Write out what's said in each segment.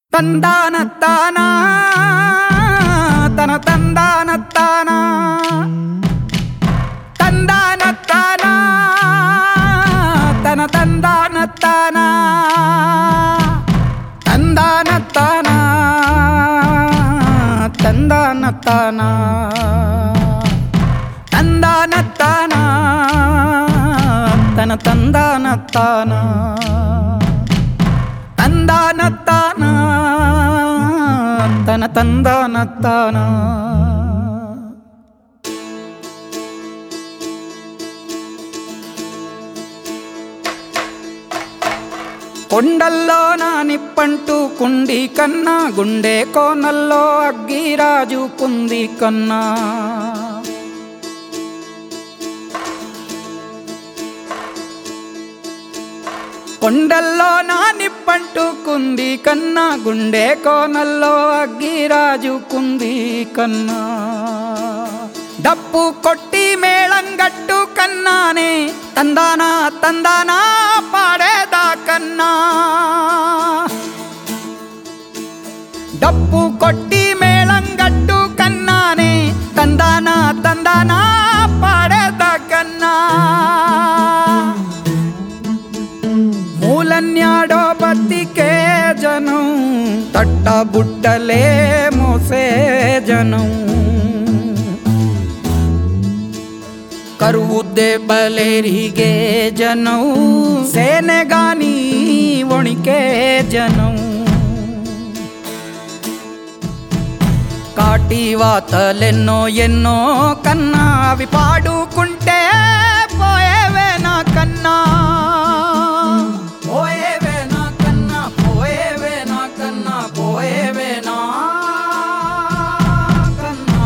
తందానత్తానా తన తందానత్తానా తందానత్తానా తన తందానత్తానా తందానత్తానా తందానత్తానా తందానత్తానా తన తందానత్తానా తందానత్తానా తన తందానత్తానా కొండల్లో నా నిప్పంటూ కుండి కన్నా గుండె కోనల్లో అగ్గిరాజు కుంది కన్నా కొండల్లో నా నిప్పంటూ కుంది కన్నా గుండె కోనల్లో అగ్గిరాజు కుంది కన్నా డప్పు కొట్టి మేళం గట్టు కన్నానే తందానా తందానా పాడేదా కన్నా డప్పు కొట్టి మేళం గట్టు కన్నానే తందానా తందానా పాడేదా కన్నా మూలన్యాడో బతికే జనం తట్ట బుట్టలే మోసే జనం కరువు దెబ్బలేరిగే జనం సేనెగాని వణికే జనం కాటి వాతలెన్నో ఎన్నో కన్నా అవి పాడుకుంటే పోయేవే నా కన్నా పోయేవే నా కన్నా పోయేవే నా కన్నా పోయేవే నా కన్నా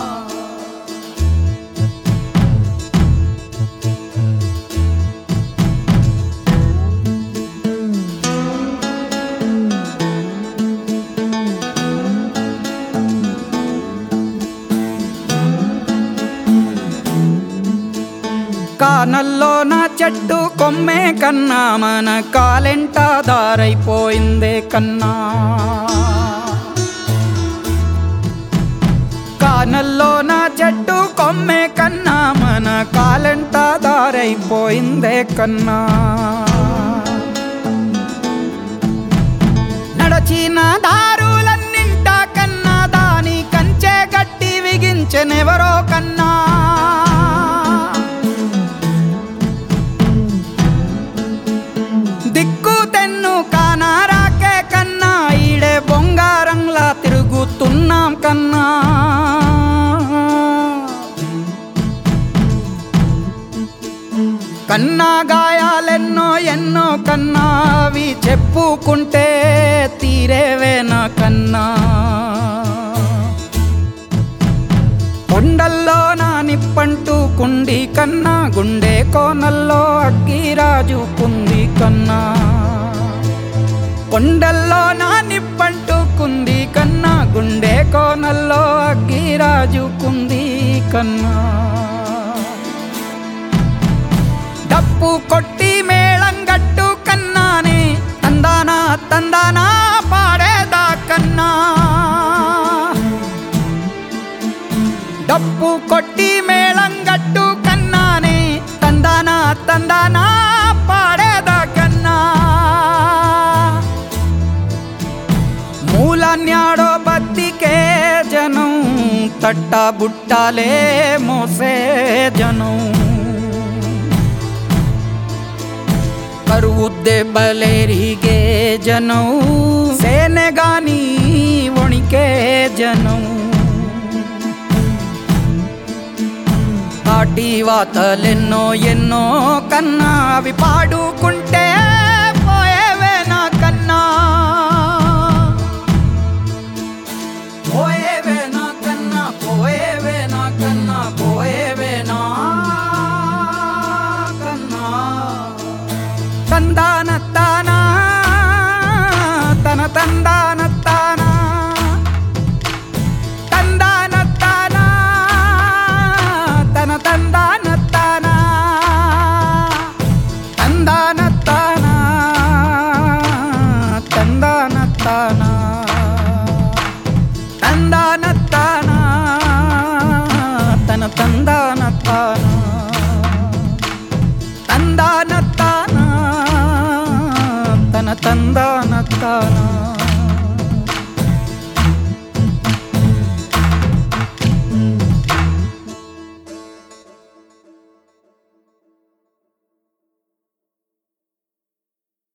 కానల్లో నా చెట్టు కొమ్మే కన్నా మన కాలెంట దారైపోయిందే కన్నా కానల్లో నా చెట్టు కొమ్మే కన్నా మన కాలెంట దారైపోయిందే కన్నా నడచిన దారులన్నింట కన్నా దాని కంచె గట్టి విగించెనెవరో కన్నా దిక్కు తెన్ను కానారాకే కన్నా ఈడే బొంగారంలా తిరుగుతున్నాం కన్నా కన్నా గాయాలెన్నో ఎన్నో కన్నా అవి చెప్పుకుంటే తీరేవేనా కన్నా కొండల్లో నా నిప్పంటూ కుండి కన్నా గుండె కోనల్లో అగ్గిరాజు కుంది కన్నా కొండల్లో నా నిప్పంటూ కుంది కన్నా గుండె కోనల్లో అగ్గిరాజు కుంది కన్నా డప్పు కొట్టి మేళం గట్టు కన్నానే తందానా తందానా పాడేదా కన్నా డప్పు కొట్టి మేళం గట్టు కన్నానే తందానా తందానా పాడేదా కన్నా మూలన్యాడో బతికే జనం తట్ట బుట్టాలే మోసే జనం కరువు దెబ్బలేరిగే జనం సేనెగాని వణికే జనం కాటి వాతలెన్నో ఎన్నో కన్నా అవి పాడుకుంటే పోయేవే నా కన్నా పోయేవే నా కన్నా పోయేవే నా కన్నా పోయేవే నా కన్నా తందానత్తానా తన తందానత్తానా తందానత్తానా తన తందానత్తానా తందానత్తానా తందానత్తానా తందానత్తాన తందానత్తాన తన తందానత్తాన